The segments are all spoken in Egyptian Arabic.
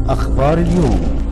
أخبار اليوم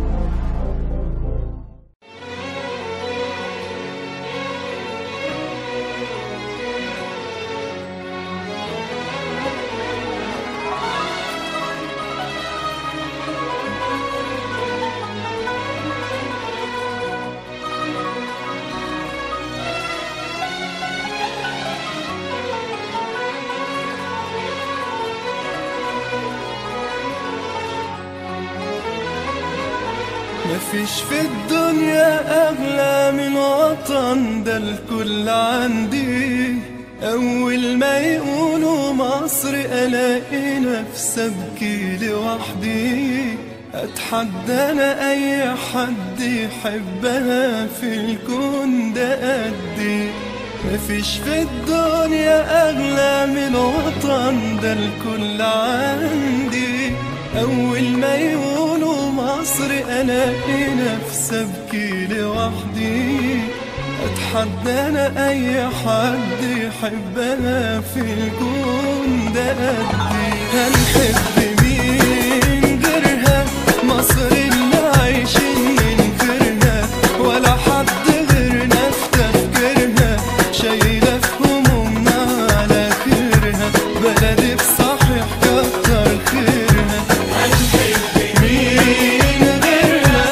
مفيش في الدنيا أغلى من وطن ده الكل عندي أول ما يقولوا مصر ألاقي نفسي أبكي لوحدي أتحدى أنا أي حد يحبها في الكون ده قدي مفيش في الدنيا أغلى من وطن ده الكل عندي أول ما يقولوا مصر ألاقي نفسي أبكي لوحدي أتحدى أنا أي حد يحبها في الكون ده قدي هنحب مين غيرها مصر اللي عايشين من غيرها ولا حد غيرنا في تفكيرها شايلة في همومنا على خيرها بلدي بصحيح كتر خيرها مين غيرها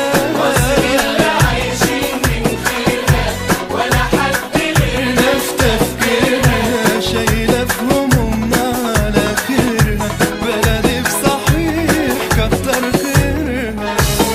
غيرنا في تفكيرها شايلة في همومنا على خيرها بلدي بصحيح كتر خيرها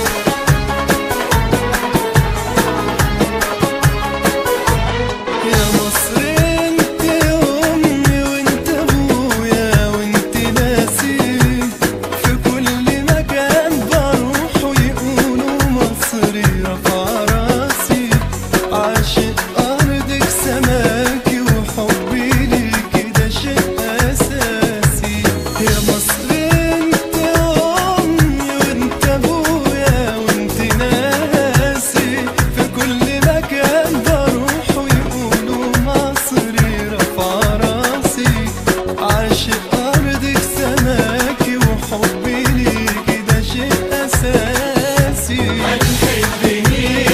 يا مصر انت امي وانت ابويا وانت ناسي في كل مكان بروح ويقولوا مصري رفع راسي عاشق ارضك سماكي وحبي ليكي ده شيء اساسي يا مصر انت امي وانت ابويا وانت ناسي في كل مكان بروح ويقولوا مصري رفع راسي عاشق ارضك سماكي وحبي ليكي ده شيء اساسي هتحبني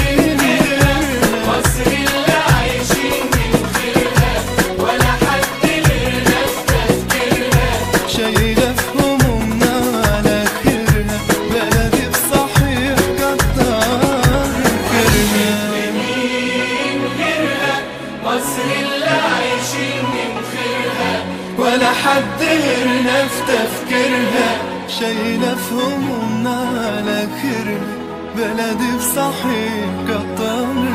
مصر اللي عايشين من خيرها ولا حد غيرنا في تفكيرها شايلة في همومنا على خيرها بلدي بصحيح كتر خيرها مين غيرها مصر اللي عايشين من خيرها ولا حد غيرنا في تفكيرها شايلة في همومنا على خيرها بلدي بصحيح كتر